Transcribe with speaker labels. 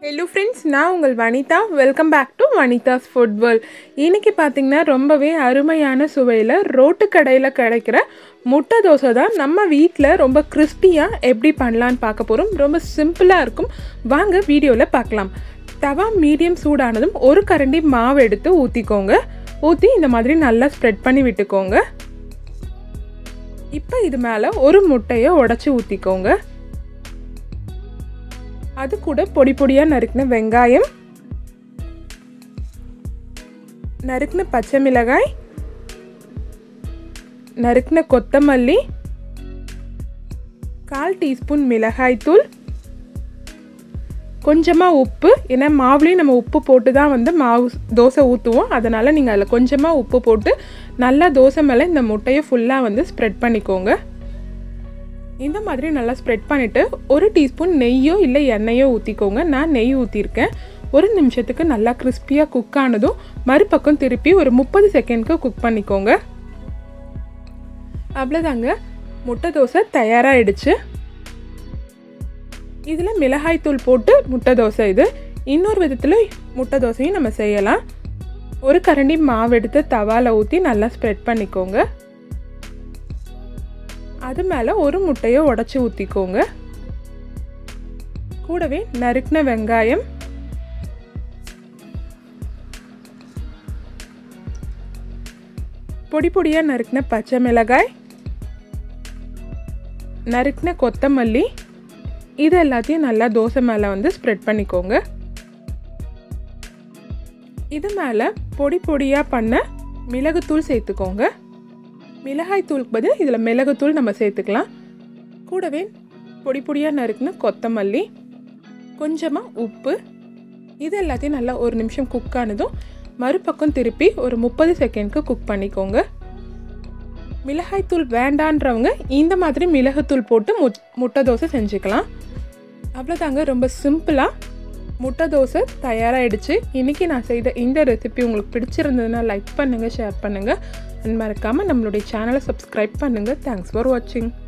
Speaker 1: hello friends நான் உங்கள் Vanitha welcome back to Vanitha's food world இன்னைக்கு பார்த்தீங்கன்னா ரொம்பவே அருமையான சுவையில் ரோட்டு கடையில் கிடைக்கிற முட்டை தோசை தான் நம்ம வீட்டில் ரொம்ப கிறிஸ்பியாக எப்படி பண்ணலான்னு பார்க்க போகிறோம் ரொம்ப சிம்பிளாக இருக்கும் வாங்க வீடியோவில் பார்க்கலாம் தவா மீடியம் சூடானதும் ஒரு கரண்டி மாவு எடுத்து ஊற்றிக்கோங்க ஊற்றி இந்த மாதிரி நல்லா ஸ்ப்ரெட் பண்ணி விட்டுக்கோங்க இப்போ இது மேலே ஒரு முட்டையை உடச்சி ஊற்றிக்கோங்க அது கூட பொடி பொடியாக நறுக்கின வெங்காயம் நறுக்கின பச்சை மிளகாய் நறுக்கின கொத்தமல்லி கால் டீஸ்பூன் மிளகாய்த்தூள் கொஞ்சமாக உப்பு ஏன்னா மாவுலேயும் நம்ம உப்பு போட்டு தான் வந்து மாவு தோசை ஊற்றுவோம் அதனால் நீங்கள் அதில் கொஞ்சமாக உப்பு போட்டு நல்லா தோசை மேலே இந்த முட்டையை ஃபுல்லாக வந்து ஸ்ப்ரெட் பண்ணிக்கோங்க இந்த மாதிரி நல்லா ஸ்ப்ரெட் பண்ணிவிட்டு ஒரு டீஸ்பூன் நெய்யோ இல்லை எண்ணெயோ ஊற்றிக்கோங்க நான் நெய் ஊற்றிருக்கேன் ஒரு நிமிஷத்துக்கு நல்லா கிறிஸ்பியாக குக் ஆனதும் மறுபக்கம் திருப்பி ஒரு முப்பது செகண்ட்க்கு குக் பண்ணிக்கோங்க அவ்வளோதாங்க முட்டை தோசை தயாராகிடுச்சு இதில் மிளகாய்த்தூள் போட்டு முட்டை தோசை இது இன்னொரு விதத்தில் முட்டை தோசையும் நம்ம செய்யலாம் ஒரு கரண்டி மாவு எடுத்து தவாவில் ஊற்றி நல்லா ஸ்ப்ரெட் பண்ணிக்கோங்க அது மேலே ஒரு முட்டையை உடச்சி ஊற்றிக்கோங்க கூடவே நறுக்கின வெங்காயம் பொடி பொடியாக நறுக்கின பச்சை மிளகாய் நறுக்கின கொத்தமல்லி இது எல்லாத்தையும் நல்லா தோசை மேலே வந்து ஸ்ப்ரெட் பண்ணிக்கோங்க இது மேலே பொடி பொடியாக பண்ண மிளகுத்தூள் சேர்த்துக்கோங்க மிளகாய் தூளுக்கு பதில் இதில் மிளகுத்தூள் நம்ம சேர்த்துக்கலாம் கூடவே பொடி பொடியாக நறுக்குன கொத்தமல்லி கொஞ்சமாக உப்பு இது எல்லாத்தையும் நல்லா ஒரு நிமிஷம் குக் ஆனதும் மறுபக்கம் திருப்பி ஒரு முப்பது செகண்ட்க்கு குக் பண்ணிக்கோங்க மிளகாய்த்தூள் வேண்டான்றவங்க இந்த மாதிரி மிளகுத்தூள் போட்டு முட் முட்டை தோசை செஞ்சுக்கலாம் அவ்வளோதாங்க ரொம்ப சிம்பிளாக முட்டை தோசை தயாராகிடுச்சு இன்றைக்கி நான் செய்த இந்த ரெசிபி உங்களுக்கு பிடிச்சிருந்ததுன்னா லைக் பண்ணுங்கள் ஷேர் பண்ணுங்கள் அண்ட் மறக்காமல் நம்மளுடைய சேனலை சப்ஸ்கிரைப் பண்ணுங்கள் தேங்க்ஸ் ஃபார் வாட்சிங்